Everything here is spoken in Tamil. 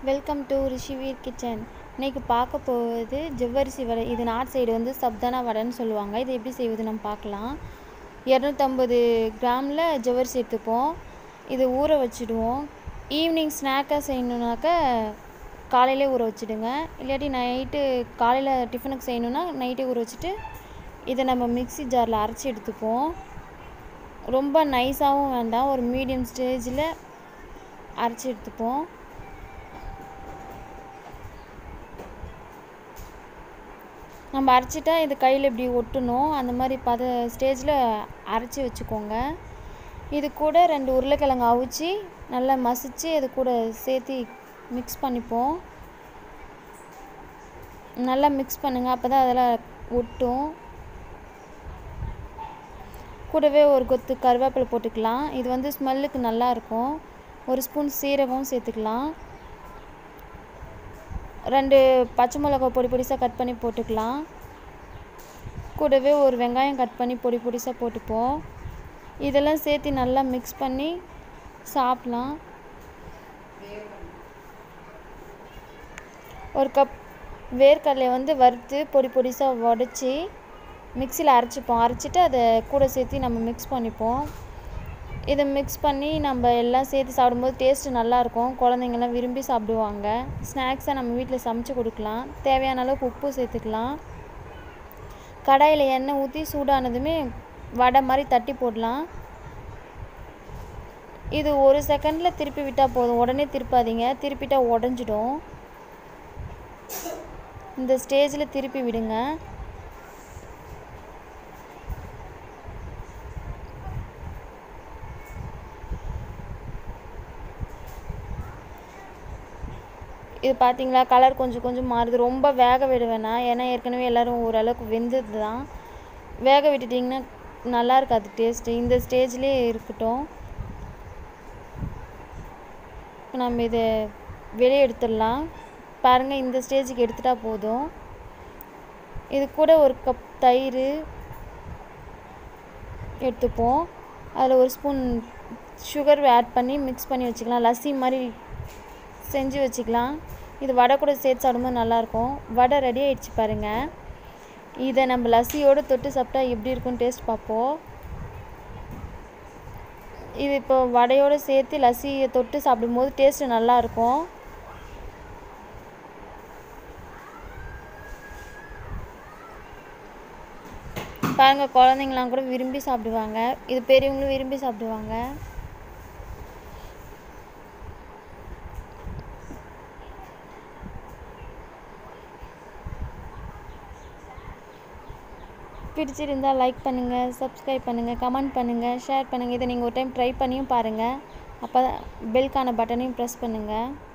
வெல்கம் டு ரிஷிவீர் கிச்சன் இன்னைக்கு பார்க்க போவது ஜவ்வரிசி வடை இது நார்த் சைடு வந்து சப்தானா வடைன்னு சொல்லுவாங்க இது எப்படி செய்வது நம்ம பார்க்கலாம் இரநூத்தம்பது கிராமில் ஜவ்வரிசி எடுத்துப்போம் இது ஊற வச்சுடுவோம் ஈவினிங் ஸ்நாக்காக செய்யணுன்னாக்க காலையிலே ஊற வச்சுடுங்க இல்லாட்டி நைட்டு காலையில் டிஃபனுக்கு செய்யணுன்னா நைட்டே ஊற வச்சுட்டு இதை நம்ம மிக்ஸி ஜாரில் அரைச்சி எடுத்துப்போம் ரொம்ப நைஸாகவும் வேண்டாம் ஒரு மீடியம் ஸ்டேஜில் அரைச்சி எடுத்துப்போம் நம்ம அரைச்சிட்டா இது கையில் இப்படி ஒட்டணும் அந்த மாதிரி பத ஸ்டேஜில் அரைச்சி வச்சுக்கோங்க இது கூட ரெண்டு உருளைக்கிழங்கு அவிச்சு நல்லா மசித்து அது கூட சேர்த்து மிக்ஸ் பண்ணிப்போம் நல்லா மிக்ஸ் பண்ணுங்கள் அப்போ தான் அதெல்லாம் ஒட்டும் கூடவே ஒரு கொத்து கருவேப்பிலை போட்டுக்கலாம் இது வந்து ஸ்மெல்லுக்கு நல்லாயிருக்கும் ஒரு ஸ்பூன் சீரகம் சேர்த்துக்கலாம் ரெண்டு பச்சை மிளகா பொடி பொடிசாக கட் பண்ணி போட்டுக்கலாம் கூடவே ஒரு வெங்காயம் கட் பண்ணி பொடி பொடிசாக போட்டுப்போம் இதெல்லாம் சேர்த்து நல்லா மிக்ஸ் பண்ணி சாப்பிட்லாம் ஒரு கப் வேர்க்கடலையை வந்து வறுத்து பொடி பொடிசாக உடச்சி மிக்சியில் அரைச்சிப்போம் அரைச்சிட்டு அதை கூட சேர்த்து நம்ம மிக்ஸ் பண்ணிப்போம் இதை மிக்ஸ் பண்ணி நம்ம எல்லாம் சேர்த்து சாப்பிடும்போது டேஸ்ட்டு நல்லாயிருக்கும் குழந்தைங்கள்லாம் விரும்பி சாப்பிடுவாங்க ஸ்நாக்ஸை நம்ம வீட்டில் சமைச்சு கொடுக்கலாம் தேவையான அளவுக்கு உப்பு சேர்த்துக்கலாம் கடாயில் எண்ணெய் ஊற்றி சூடானதுமே வடை மாதிரி தட்டி போடலாம் இது ஒரு செகண்டில் திருப்பி விட்டால் போதும் உடனே திருப்பாதீங்க திருப்பிட்டா உடஞ்சிடும் இந்த ஸ்டேஜில் திருப்பி விடுங்க இது பார்த்தீங்களா கலர் கொஞ்சம் கொஞ்சம் மாறுது ரொம்ப வேக விட வேணாம் ஏன்னா ஏற்கனவே எல்லோரும் ஓரளவுக்கு வெந்தது தான் வேக விட்டுட்டிங்கன்னா நல்லா இருக்காது டேஸ்ட்டு இந்த ஸ்டேஜ்லேயே இருக்கட்டும் நம்ம இதை வெளியே எடுத்துடலாம் பாருங்கள் இந்த ஸ்டேஜுக்கு எடுத்துட்டா போதும் இது கூட ஒரு கப் தயிர் எடுத்துப்போம் அதில் ஒரு ஸ்பூன் சுகர் ஆட் பண்ணி மிக்ஸ் பண்ணி வச்சுக்கலாம் லஸ்ஸி மாதிரி செஞ்சு வச்சுக்கலாம் இது வடை கூட சேர்த்து சாப்பிடும்போது நல்லாயிருக்கும் வடை ரெடி ஆகிடுச்சு பாருங்கள் இதை நம்ம லஸ்ஸியோடு தொட்டு சாப்பிட்டா எப்படி இருக்கும் டேஸ்ட் பார்ப்போம் இது இப்போ வடையோடு சேர்த்து லஸ்ஸியை தொட்டு சாப்பிடும்போது டேஸ்ட்டு நல்லாயிருக்கும் பாருங்கள் குழந்தைங்களாம் கூட விரும்பி சாப்பிடுவாங்க இது பெரியவங்களும் விரும்பி சாப்பிடுவாங்க பிடிச்சிருந்தால் லைக் பண்ணுங்கள் சப்ஸ்கிரைப் பண்ணுங்கள் கமெண்ட் பண்ணுங்கள் ஷேர் பண்ணுங்கள் இதை நீங்கள் ஒரு டைம் ட்ரை பண்ணியும் பாருங்கள் அப்போ பெல்க்கான பட்டனையும் ப்ரெஸ் பண்ணுங்கள்